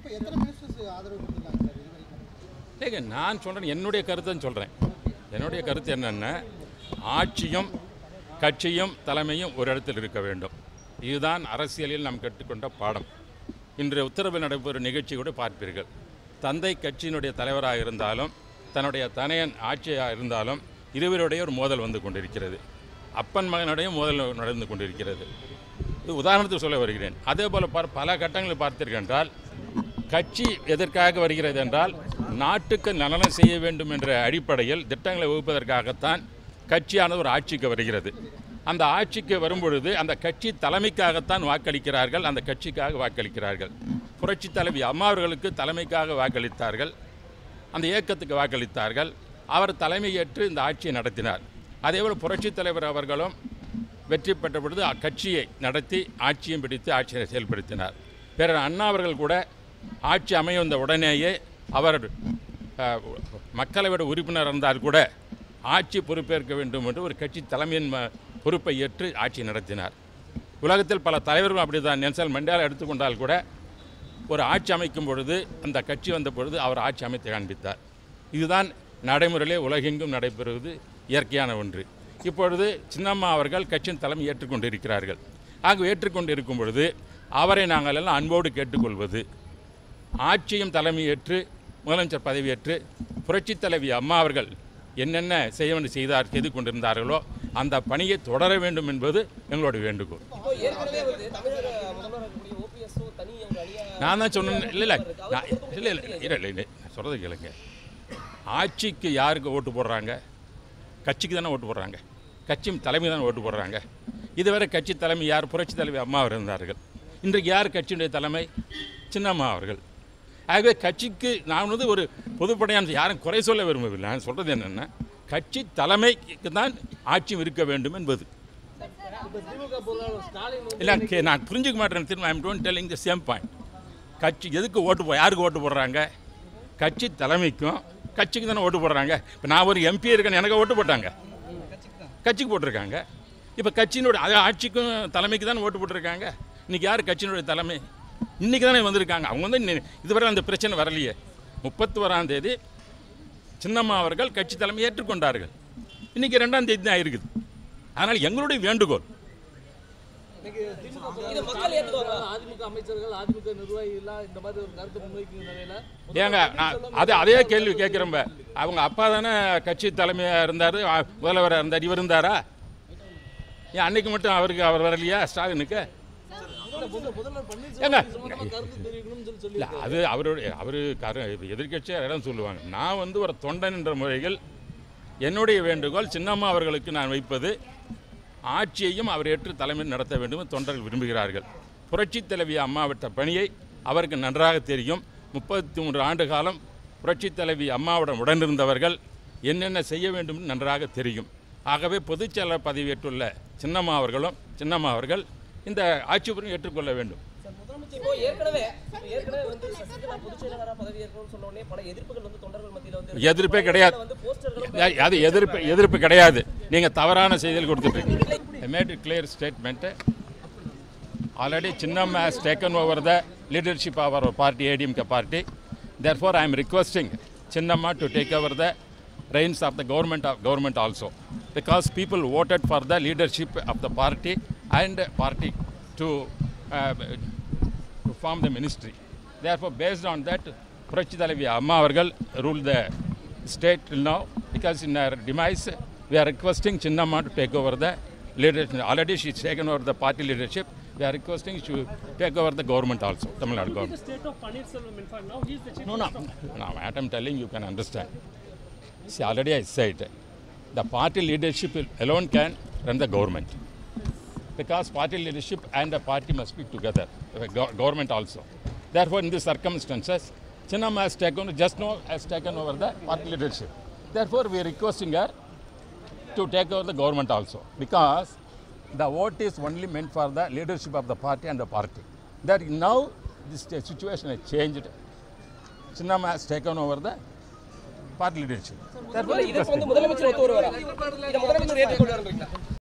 இப்போ எத்தனை மினிஸ்டர்ஸ் ஆதரவு கொடுத்துருக்காங்க சார் இது வரைக்கும் இல்லைங்க நான் சொல்கிறேன் என்னுடைய கருத்துன்னு சொல்கிறேன் என்னுடைய கருத்து என்னென்னா ஆட்சியும் கட்சியும் தலைமையும் ஒரு இடத்தில் இருக்க வேண்டும் இதுதான் அரசியலில் நாம் கற்றுக்கொண்ட பாடம் இன்று உத்தரவில் நடைபெறும் நிகழ்ச்சி கூட பார்ப்பீர்கள் தந்தை கட்சியினுடைய தலைவராக இருந்தாலும் தன்னுடைய தனையன் ஆட்சியாக இருந்தாலும் இருவருடைய ஒரு மோதல் வந்து கொண்டிருக்கிறது அப்பன் மகனுடைய மோதல் நடந்து கொண்டிருக்கிறது இது உதாரணத்துக்கு சொல்ல வருகிறேன் அதே போல் பல- பல கட்டங்களில் பார்த்தீர்கள் கட்சி எதற்காக வருகிறது என்றால் நாட்டுக்கு நலனம் செய்ய வேண்டும் என்ற அடிப்படையில் திட்டங்களை வகுப்பதற்காகத்தான் கட்சியானது ஒரு ஆட்சிக்கு வருகிறது அந்த ஆட்சிக்கு வரும்பொழுது அந்த கட்சி தலைமைக்காகத்தான் வாக்களிக்கிறார்கள் அந்த கட்சிக்காக வாக்களிக்கிறார்கள் புரட்சி தலைவி அம்மா அவர்களுக்கு தலைமைக்காக வாக்களித்தார்கள் அந்த இயக்கத்துக்கு வாக்களித்தார்கள் அவர் தலைமையேற்று இந்த ஆட்சியை நடத்தினார் அதேபோல் புரட்சித் தலைவர் அவர்களும் வெற்றி பெற்ற பொழுது அக்கட்சியை நடத்தி ஆட்சியும் பிடித்து ஆட்சியை செயல்படுத்தினார் பேரர் அண்ணா அவர்கள் கூட ஆட்சி அமைந்த உடனேயே அவர் அஹ், மக்களவையோட உறுப்பினர் இருந்தால் கூட ஆட்சி பொறுப்பேற்க வேண்டும் என்று ஒரு கட்சி தலைமையின் ம- பொறுப்பை ஏற்று ஆட்சி நடத்தினார் உலகத்தில் பல தலைவர்கள் அப்படிதான் நெல்சன் மண்டேலா எடுத்துக்கொண்டால் கூட ஒரு ஆட்சி அமைக்கும் பொழுது அந்த கட்சி வந்த பொழுது அவர் ஆட்சி அமைத்து காண்பித்தார் இதுதான் நடைமுறையிலே உலகெங்கும் நடைபெறுவது இயற்கையான ஒன்று இப்பொழுது சின்னம்மா அவர்கள் கட்சியின் தலைமை ஏற்றுக்கொண்டு இருக்கிறார்கள் ஆக ஏற்றுக்கொண்டு இருக்கும் பொழுது அவரை நாங்கள் எல்லாம் அன்போடு கேட்டுக்கொள்வது ஆட்சியும் தலைமையேற்று முதலமைச்சர் பதவியேற்று புரட்சித் தலைவி அம்மா அவர்கள் என்னென்ன செய்ய வேண்டும் செய்தார் செய்து கொண்டிருந்தார்களோ அந்த பணியை தொடர வேண்டும் என்பது எங்களுடைய வேண்டுகோள் இப்போ ஏற்கனவே வந்து தமிழக முதல்வர் இருக்கக்கூடிய ஓபிஎஸும் தனி ஒரு அணியா நான் தான் சொன்னேன் இல்லை இல்லை நான் இல்லை இல்லை இல்லை இல்லை இல்லை நான் சொல்கிறது கேளுங்க ஆட்சிக்கு யாருக்கு ஓட்டு போடுறாங்க கட்சிக்கு தானே ஓட்டு போடுறாங்க கட்சி தலைமை தானே ஓட்டு போடுறாங்க இதுவரை கட்சி தலைமை யார் புரட்சி தலைவி அம்மா அவர் இருந்தார்கள் இன்றைக்கு யார் கட்சியினுடைய தலைமை சின்னம்மா அவர்கள் ஆகவே கட்சிக்கு நான் வந்து ஒரு பொதுப்படையான யாரும் குறை சொல்ல விரும்பவில்லை நான் சொல்கிறது என்னென்னா கட்சி தலைமைக்கு தான் ஆட்சியும் இருக்க வேண்டும் என்பது இல்லை கே- நான் புரிஞ்சுக்க மாட்டேன் திரும்ப I'm don't telling the same point கட்சி எதுக்கு ஓட்டு போ யாருக்கு ஓட்டு போடுறாங்க கட்சி தலைமைக்கும் கட்சிக்கு தானே ஓட்டு போடுறாங்க இப்போ நான் ஒரு எம்பி இருக்கேன்னு எனக்கு ஓட்டு போட்டாங்க கட்சிக்கு போட்டிருக்காங்க இப்போ கட்சியினுடைய அது ஆட்சிக்கும் தலைமைக்கு தானே ஓட்டு போட்டிருக்காங்க இன்றைக்கி யார் கட்சியினுடைய தலைமை இன்றைக்கி தானே வந்திருக்காங்க அவங்க வந்து இன்னி- இதுவரை அந்த பிரச்சனை வரலையே முப்பத்தி ஓராம் தேதி சின்னம்மா அவர்கள் கட்சி தலைமை ஏற்றுக்கொண்டார்கள் இன்றைக்கி ரெண்டாம் தேதி தான் இருக்குது அதனால் எங்களுடைய வேண்டுகோள் இது மக்கள் ஏற்றுக்குவாங்க அதிமுக அமைச்சர்கள் அதிமுக நிர்வாகிகள் இந்த மாதிரி ஒரு கருத்து முன்வைக்கும் நிலையில ஏங்க நான் அது அதே கேள்வி கேட்குறம்ப அவங்க அப்பா தானே கட்சி தலைமையாக இருந்தார் முதல்வராக இருந்தார் இவர் இருந்தாரா ஏன் அன்னைக்கு மட்டும் அவருக்கு அவர் வரலையா ஸ்டாலினுக்கு ஏங்க கருத்து தெரிவிக்கணும்னு சொல்லி சொல்லி இல்லை அது அவருடைய அவர் கரு எதிர்கட்சியாக இடம் சொல்லுவாங்க நான் வந்து ஒரு தொண்டன் என்ற முறையில் என்னுடைய வேண்டுகோள் சின்னம்மா அவர்களுக்கு நான் வைப்பது ஆட்சியையும் அவர் ஏற்று தலைமை நடத்த வேண்டும் என்று தொண்டர்கள் விரும்புகிறார்கள் புரட்சித் தலைவி அம்மா விட்ட பணியை அவருக்கு நன்றாக தெரியும் முப்பத்தி மூன்று ஆண்டு காலம் புரட்சித் தலைவி அம்மாவுடன் உடனிருந்தவர்கள் என்னென்ன செய்ய வேண்டும் என்று நன்றாக தெரியும் ஆகவே பொதுச் செயலர் பதவியேற்றுள்ள சின்னம்மா அவர்களும் சின்னம்மா அவர்கள் இந்த ஆட்சி பொறுப்பை ஏற்றுக்கொள்ள வேண்டும் சார், முதலமைச்சர் இப்போ ஏற்கனவே இப்போ ஏற்கனவே வந்து சசிகலா பொதுச் செயலாளராக பதவி ஏற்கணும்னு சொன்ன உடனே பல எதிர்ப்புகள் வந்து தொண்டர்கள் மத்தியில் வந்து எதிர்ப்பே கிடையாது வந்து போஸ்டர்களும் யா- அது எதிர்ப்பு எதிர்ப்பு கிடையாது நீங்கள் தவறான செய்திகள் கொடுத்துட்ருக்கீங்க made clear statement already Chinnamma has taken over the leadership of our party ADMK party therefore I am requesting Chinnamma to take over the reins of the government of government also because people voted for the leadership of the party and party to uh, to form the ministry. Therefore, based on that, Purachi Talavi Amma Avargal ruled the state till now because in her demise, we are requesting Chinnamma to take over the leadership. Already she's taken over the party leadership. We are requesting to take over the government also, Tamil Nadu the government. state of Paneerselvam. In fact, now he is the chief No, no, no, what I'm telling you can understand. See, already I said, the party leadership alone can run the government. Because party leadership and the party must be together, the go- government also. Therefore, in these circumstances, Chinnamma has taken, just now has taken over the party leadership. Therefore, we are requesting her to take over the government also. Because the vote is only meant for the leadership of the party and the party. That now, this situation has changed. Chinnamma has taken over the party leadership. Therefore, இதற்கு வந்து முதலமைச்சர் ஒத்து வருவாரா இதை முதலமைச்சர் ஏற்றுக்கொள்வாருன்றீங்களா